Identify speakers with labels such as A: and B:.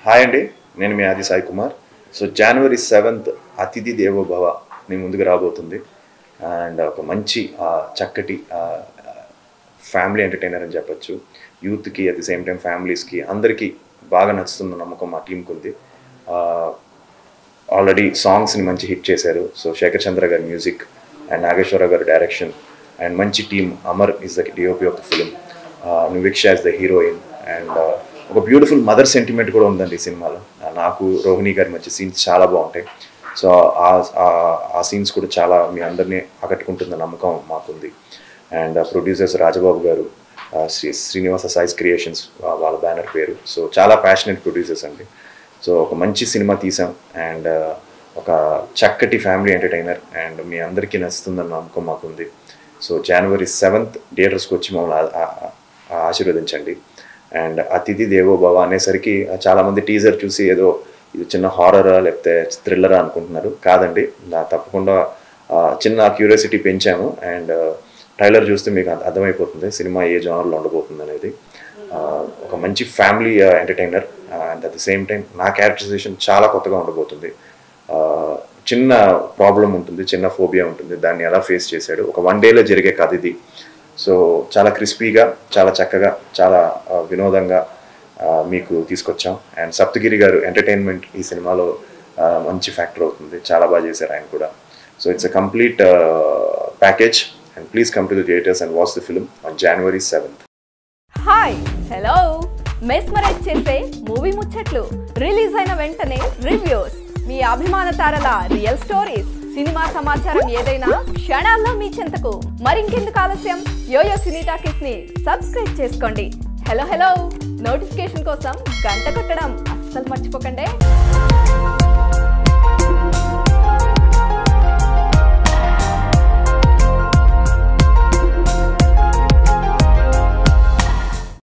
A: hi అండి నేను మీ Adi Sai Kumar so January seventh Athithi Devo భవ మీ ముందుకు రాబోతుంది అండ్ ఒక మంచి ఆ, చక్కటి ఫ్యామిలీ ఎంటర్టైనర్ అని చెప్పొచ్చు యూత్కి అట్ ది సేమ్ టైం ఫ్యామిలీస్కి అందరికీ బాగా నచ్చుతున్న నమ్మకం మా టీంకి ఉంది ఆల్రెడీ సాంగ్స్ని మంచి హిట్ చేశారు సో శేఖర్ చంద్ర గారి మ్యూజిక్ అండ్ నాగేశ్వరరావు గారి డైరెక్షన్ అండ్ మంచి team Amar is the DOP of the film Niviksha is the heroine and ఒక బ్యూటిఫుల్ మదర్ సెంటిమెంట్ కూడా ఉందండి ఈ సినిమాలో ఆ, నాకు రోహిణి గారి మంచి సీన్స్ చాలా బాగుంటాయి సో ఆ- ఆ- ఆ సీన్స్ కూడా చాలా మీ అందరినీ ఆకట్టుకుంటున్న నమ్మకం మాకుంది అండ్ ప్రొడ్యూసర్స్ రాజబాబు గారు ఆ, శ్రీ శ్రీనివాస సాయిస్ క్రియేషన్స్ వాళ్ళ బ్యానర్ పేరు సో చాలా ప్యాషనెట్ ప్రొడ్యూసర్స్ అండి సో ఒక మంచి సినిమా తీసాం అండ్ ఒక చక్కటి ఫ్యామిలీ ఎంటర్టైనర్ అండ్ మీ అందరికీ నచ్చుతుందన్న నమ్మకం మాకుంది సో జనవరి సెవెంత్ థియేటర్స్కి వచ్చి మమ్మల్ని ఆ- ఆ- ఆ- ఆశీర్వదించండి అండ్ అతిథి దేవో భవ అనేసరికి చాలామంది టీజర్ చూసి ఏదో ఇది చిన్న హారరా లేకపోతే థ్రిల్లరా అనుకుంటున్నారు కాదండి నా తప్పకుండా ఆ, చిన్న క్యూరియాసిటీ పెంచాము అండ్ ట్రైలర్ చూస్తే మీకు అర్థ- అర్థమైపోతుంది సినిమా ఏ జోనర్లో ఉండబోతుంది అనేది ఆ, ఒక మంచి family entertainer and at the same time నా క్యారెక్టరైజేషన్ చాలా కొత్తగా ఉండబోతుంది ఆ, చిన్న ప్రాబ్లం ఉంటుంది చిన్న ఫోబియా ఉంటుంది దాన్ని ఎలా ఫేస్ చేశాడు ఒక వన్ డేలో జరిగే కథ ఇది సో చాలా క్రిస్పీగా చాలా చక్కగా చాలా ఆ, వినోదంగా ఆ, మీకు తీసుకొచ్చాం అండ్ సప్తగిరి గారు ఎంటర్టైన్మెంట్ ఈ సినిమాలో ఆ, మంచి ఫ్యాక్టర్ అవుతుంది చాలా బాగా చేశారు ఆయన కూడా so it's a complete package and please come to the theatres and watch the film on January seventh
B: hi hello mesmerize చేసే మూవీ ముచ్చట్లు రిలీజ్ అయిన వెంటనే రివ్యూస్ మీ అభిమాన తారల రియల్ స్టోరీస్ సినిమా సమాచారం ఏదైనా క్షణాల్లో మీ చెంతకు మరింకెందుకు ఆలస్యం యోయో సినీ టాకీస్ ని సబ్స్క్రైబ్ చేసుకోండి హలో హలో నోటిఫికేషన్ కోసం గంట కొట్టడం అస్సలు మర్చిపోకండి